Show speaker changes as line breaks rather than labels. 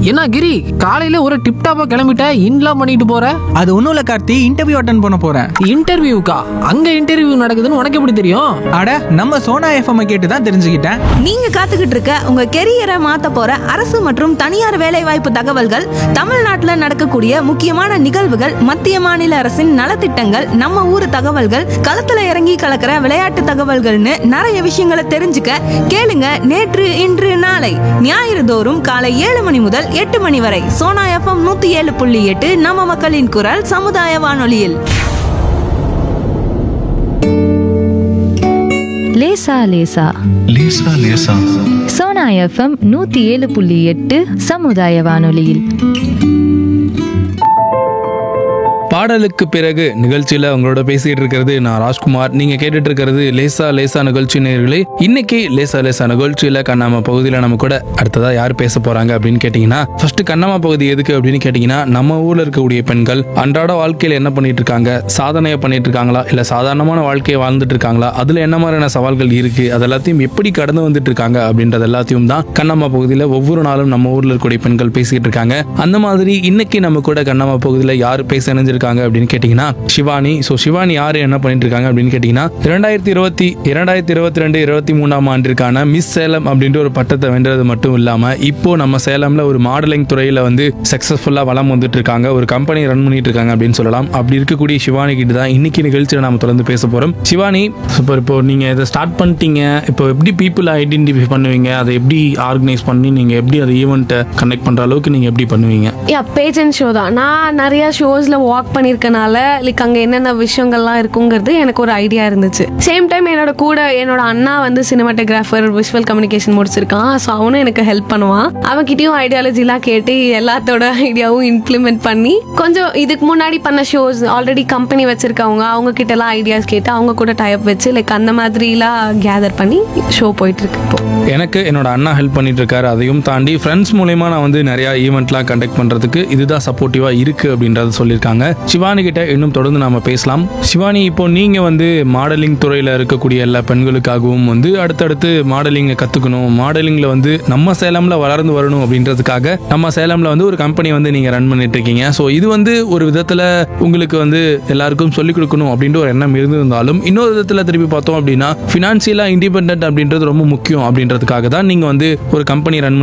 என்ன கிரி காலையில ஒரு டிப்டாப்பா கிளம்பிட்ட இன்லாம் பண்ணிட்டு போற
அது ஒன்றும் இல்லை கார்த்தி இன்டர்வியூ அட்டன் பண்ண போகிறேன்
இன்டர்வியூக்கா அங்க இன்டர்வியூ நடக்குதுன்னு உனக்கு எப்படி தெரியும்
அட நம்ம சோனா எஃப்எம் கேட்டு தான் தெரிஞ்சுக்கிட்டேன்
நீங்க காத்துக்கிட்டு இருக்க உங்க கெரியரை மாத்த போற அரசு மற்றும் தனியார் வேலைவாய்ப்பு தகவல்கள் தமிழ்நாட்டுல நடக்கக்கூடிய முக்கியமான நிகழ்வுகள் மத்திய மாநில அரசின் நலத்திட்டங்கள் நம்ம ஊர் தகவல்கள் களத்துல இறங்கி கலக்கிற விளையாட்டு தகவல்கள்னு நிறைய விஷயங்களை தெரிஞ்சுக்க கேளுங்க நேற்று இன்று நாளை ஞாயிறு தோறும் காலை ஏழு மணி முதல் எட்டு மணி வரை சோனா எஃப்எம் நூத்தி ஏழு புள்ளி எட்டு நம்ம மக்களின் குரல் சமுதாய வானொலியில்
லேசா லேசா
லேசா லேசா
சோனா எஃப்எம் நூத்தி ஏழு புள்ளி எட்டு சமுதாய வானொலியில்
பாடலுக்கு பிறகு நிகழ்ச்சியில உங்களோட பேசிட்டு இருக்கிறது நான் ராஜ்குமார் நீங்க கேட்டுட்டு இருக்கிறது லேசா லேசா நிகழ்ச்சி நேர்களே இன்னைக்கு லேசா லேசா நிகழ்ச்சியில கண்ணாம பகுதியில நம்ம கூட அடுத்ததா யார் பேச போறாங்க அப்படின்னு கேட்டீங்கன்னா ஃபர்ஸ்ட் கண்ணாம பகுதி எதுக்கு அப்படின்னு கேட்டீங்கன்னா நம்ம ஊர்ல இருக்கக்கூடிய பெண்கள் அன்றாட வாழ்க்கையில என்ன பண்ணிட்டு இருக்காங்க சாதனையை பண்ணிட்டு இருக்காங்களா இல்ல சாதாரணமான வாழ்க்கையை வாழ்ந்துட்டு இருக்காங்களா அதுல என்ன மாதிரியான சவால்கள் இருக்கு அது எல்லாத்தையும் எப்படி கடந்து வந்துட்டு இருக்காங்க அப்படின்றது எல்லாத்தையும் தான் கண்ணம்மா பகுதியில ஒவ்வொரு நாளும் நம்ம ஊர்ல இருக்கக்கூடிய பெண்கள் பேசிட்டு இருக்காங்க அந்த மாதிரி இன்னைக்கு நம்ம கூட கண்ணம்மா பகுதியில யார் பேச இணைஞ்சிருக்காங்க அப்படின்னு கேட்டீங்கன்னா சிவானி ஸோ சிவானி யாரு என்ன பண்ணிட்டு இருக்காங்க அப்படின்னு கேட்டீங்கன்னா இரண்டாயிரத்தி இருபத்தி இரண்டாயிரத்தி இருபத்தி ரெண்டு இருபத்தி மூணாம் ஆண்டிற்கான மிஸ் சேலம் அப்படின்ற ஒரு பட்டத்தை வென்றது மட்டும் இல்லாம இப்போ நம்ம சேலம்ல ஒரு மாடலிங் துறையில வந்து சக்சஸ்ஃபுல்லா வளம் வந்துட்டு இருக்காங்க ஒரு கம்பெனி ரன் பண்ணிட்டு இருக்காங்க அப்படின்னு சொல்லலாம் அப்படி இருக்கக்கூடிய சிவானி கிட்ட தான் இன்னைக்கு நிகழ்ச்சியில நாம தொடர்ந்து பேச போறோம் சிவானி இப்போ இப்போ நீங்க இதை ஸ்டார்ட் பண்ணிட்டீங்க இப்போ எப்படி பீப்புள் ஐடென்டிஃபை பண்ணுவீங்க அதை எப்படி ஆர்கனைஸ் பண்ணி நீங்க எப்படி அதை ஈவெண்ட்டை கனெக்ட் பண்ற அளவுக்கு நீங்க எப்படி பண்ணுவீங்க
யா பேஜ் அண்ட் ஷோ தான் நான் நிறைய ஷோஸில் வாக் பண்ணியிருக்கனால லைக் அங்கே என்னென்ன விஷயங்கள்லாம் இருக்குங்கிறது எனக்கு ஒரு ஐடியா இருந்துச்சு சேம் டைம் என்னோட கூட என்னோட அண்ணா வந்து சினிமாட்டோகிராஃபர் விஷுவல் கம்யூனிகேஷன் முடிச்சிருக்கான் ஸோ அவனும் எனக்கு ஹெல்ப் பண்ணுவான் அவன்கிட்டயும் ஐடியாலஜிலாம் கேட்டு எல்லாத்தோட ஐடியாவும் இம்ப்ளிமெண்ட் பண்ணி கொஞ்சம் இதுக்கு முன்னாடி பண்ண ஷோஸ் ஆல்ரெடி கம்பெனி வச்சிருக்கவங்க அவங்க கிட்ட எல்லாம் ஐடியாஸ் கேட்டு அவங்க கூட டைப் வச்சு லைக் அந்த மாதிரிலாம் கேதர் பண்ணி ஷோ போயிட்டு இருக்கு இப்போ
எனக்கு என்னோட அண்ணா ஹெல்ப் பண்ணிட்டு இருக்காரு அதையும் தாண்டி ஃப்ரெண்ட்ஸ் மூலயமா நான் வந்து நிறைய ஈவெண்ட்லாம் கண்டக்ட் பண்றதுக்கு இதுதான் சப்போர்ட்டிவா இருக்கு அப்படின்றத சொல்லியிருக்காங்க சிவானி கிட்ட இன்னும் தொடர்ந்து நாம பேசலாம் சிவானி இப்போ நீங்க வந்து மாடலிங் துறையில இருக்கக்கூடிய எல்லா பெண்களுக்காகவும் வந்து அடுத்தடுத்து மாடலிங்கை கத்துக்கணும் மாடலிங்ல வந்து நம்ம சேலம்ல வளர்ந்து வரணும் அப்படின்றதுக்காக நம்ம சேலம்ல வந்து ஒரு கம்பெனி வந்து நீங்க ரன் பண்ணிட்டு இருக்கீங்க ஸோ இது வந்து ஒரு விதத்துல உங்களுக்கு வந்து எல்லாருக்கும் சொல்லிக் கொடுக்கணும் அப்படின்ற ஒரு எண்ணம் இருந்திருந்தாலும் இன்னொரு விதத்துல திருப்பி பார்த்தோம் அப்படின்னா ஃபினான்சியலா இண்டிபெண்ட் அப்படின்றது ரொம்ப முக்கியம் அப்படின்றதுக்காக தான் நீங்க வந்து ஒரு கம்பெனி ரன்